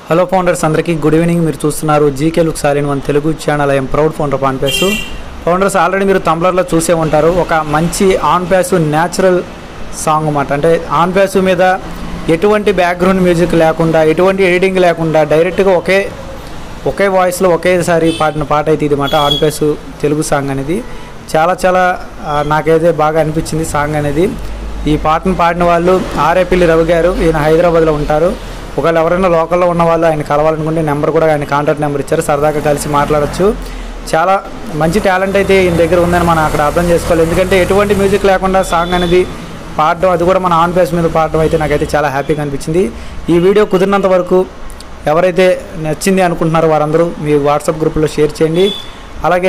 hello founders అందరికీ good evening మీరు చూస్తున్నారు జీకే లుక్ సాలిన్ one Telugu channel I'm proud founder on ప్యాస్ ఫౌండర్స్ ఆల్రెడీ మీరు తంబ్లర్లో చూసే ఉంటారు ఒక మంచి ఆన్ ప్యాస్ న్యాచురల్ సాంగ్ అన్నమాట అంటే ఆన్ ప్యాస్ మీద ఎటువంటి బ్యాక్గ్రౌండ్ మ్యూజిక్ లేకుండా ఎటువంటి ఎడిటింగ్ లేకుండా డైరెక్ట్గా ఒకే ఒకే వాయిస్లో ఒకేసారి పాడిన పాట అయితే ఇది మాట ఆన్ ప్యాస్ తెలుగు సాంగ్ అనేది చాలా చాలా ఆ, నాకైతే బాగా అనిపించింది సాంగ్ అనేది ఈ పాటను పాడిన వాళ్ళు ఆర్ఏపల్లి రవి గారు ఈయన హైదరాబాద్లో ఉంటారు ఒకవేళ ఎవరైనా లోకల్లో ఉన్న వాళ్ళు ఆయన కలవాలనుకుంటే నెంబర్ కూడా ఆయన కాంటాక్ట్ నెంబర్ ఇచ్చారు సరదాగా కలిసి మాట్లాడొచ్చు చాలా మంచి టాలెంట్ అయితే ఈయన దగ్గర ఉందని మనం అక్కడ అర్థం చేసుకోవాలి ఎందుకంటే ఎటువంటి మ్యూజిక్ లేకుండా సాంగ్ అనేది పాడడం అది కూడా మన ఆన్ పేస్ మీద పాడడం అయితే నాకైతే చాలా హ్యాపీగా అనిపించింది ఈ వీడియో కుదిరినంత వరకు ఎవరైతే నచ్చింది అనుకుంటున్నారో వారందరూ మీ వాట్సాప్ గ్రూప్లో షేర్ చేయండి అలాగే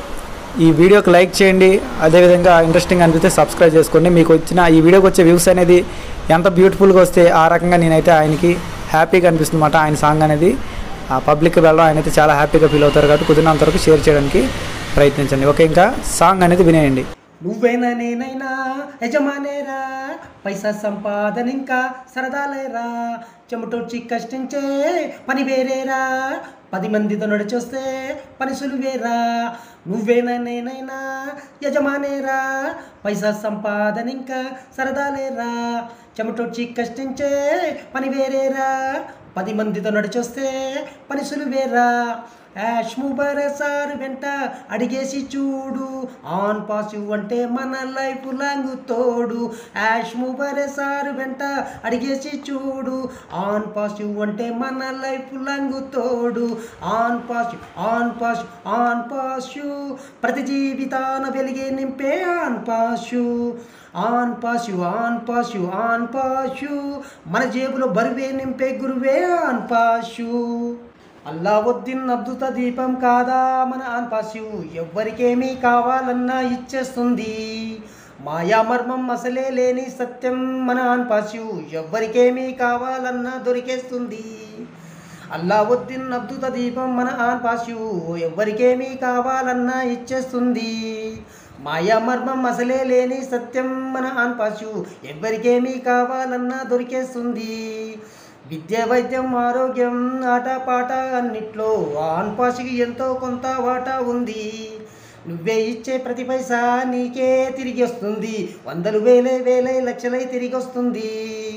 ఈ వీడియోకి లైక్ చేయండి అదేవిధంగా ఇంట్రెస్టింగ్ అనిపిస్తే సబ్స్క్రైబ్ చేసుకోండి మీకు వచ్చిన ఈ వీడియోకి వచ్చే వ్యూస్ అనేది ఎంత బ్యూటిఫుల్గా వస్తే ఆ రకంగా నేనైతే ఆయనకి హ్యాపీగా అనిపిస్తుంది అన్నమాట ఆయన సాంగ్ అనేది ఆ పబ్లిక్ వెళ్ళడం ఆయన అయితే చాలా హ్యాపీగా ఫీల్ అవుతారు కాబట్టి కుదిరినంత వరకు షేర్ చేయడానికి ప్రయత్నించండి ఓకే ఇంకా సాంగ్ అనేది వినేయండి నువ్వైనా నేనైనా యజమానేరా పైసా సంపాదన ఇంకా సరదాలేరా చెమటొచ్చి కష్టించే పని వేరేరా పది మందితో నడిచొస్తే పని సులువేరా నువ్వేనా నేనైనా యజమానేరా పైసా సంపాదన ఇంకా సరదాలేరా చెమటొచ్చి కష్టించే పని వేరేరా పది మందితో నడిచొస్తే పని సులువేరా యాష్ ముబరసార్ వెంట అడిగేసి చూడు ఆన్ పాసివ్ అంటే మన లైఫ్ లాంగ్ తోడు యాష్ ముబరసార్ వెంట అడిగేసి చూడు ఆన్ పాసివ్ అంటే మన లైఫ్ లాంగ్ తోడు AnPassive AnPassive AnPassive ప్రతి జీవితాన వెలిగే నింపే AnPassive AnPassive AnPassive AnPassive మన జేబులో బరువే నింపే గురువే ఆన్ పాసివ్ అల్లావుద్దీన్ అద్భుత దీపం కాదా మన ఆన్ పాసివ్ ఎవ్వరికేమీ కావాలన్నా ఇచ్చేస్తుంది మాయా మర్మం అసలే లేని సత్యం మన ఆన్ పాసివ్ ఎవ్వరికేమీ కావాలన్నా దొరికేస్తుంది అల్లావుద్దీన్ అద్భుత దీపం మన ఆన్ పాసివ్ ఎవ్వరికేమీ కావాలన్నా ఇచ్చేస్తుంది మాయా మర్మం అసలే లేని సత్యం మన ఆన్ పాసివ్ ఎవ్వరికేమీ కావాలన్నా దొరికేస్తుంది విద్య వైద్యం ఆరోగ్యం ఆట పాట అన్నిట్లో ఆన్ పాసికి ఎంతో కొంత వాటా ఉంది నువ్వే ఇచ్చే ప్రతి పైసా నీకే తిరిగి వస్తుంది వందలు వేలే వేలే లక్షలై తిరిగి వస్తుంది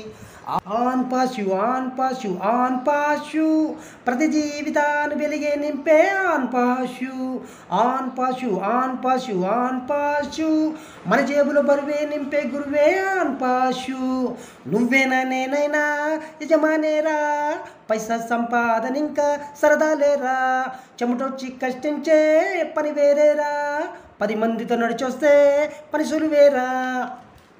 AnPassive AnPassive AnPassive ప్రతి జీవితాన్ని వెలిగే నింపే AnPassive AnPassive AnPassive AnPassive మన జేబులో బరువే నింపే గురువే ఆన్ పాశు నువ్వేనా నేనైనా యజమానేరా పైసా సంపాదన ఇంకా సరదాలేరా చెమటొచ్చి కష్టించే పని వేరేరా పది మందితో నడిచొస్తే పని సులువేరా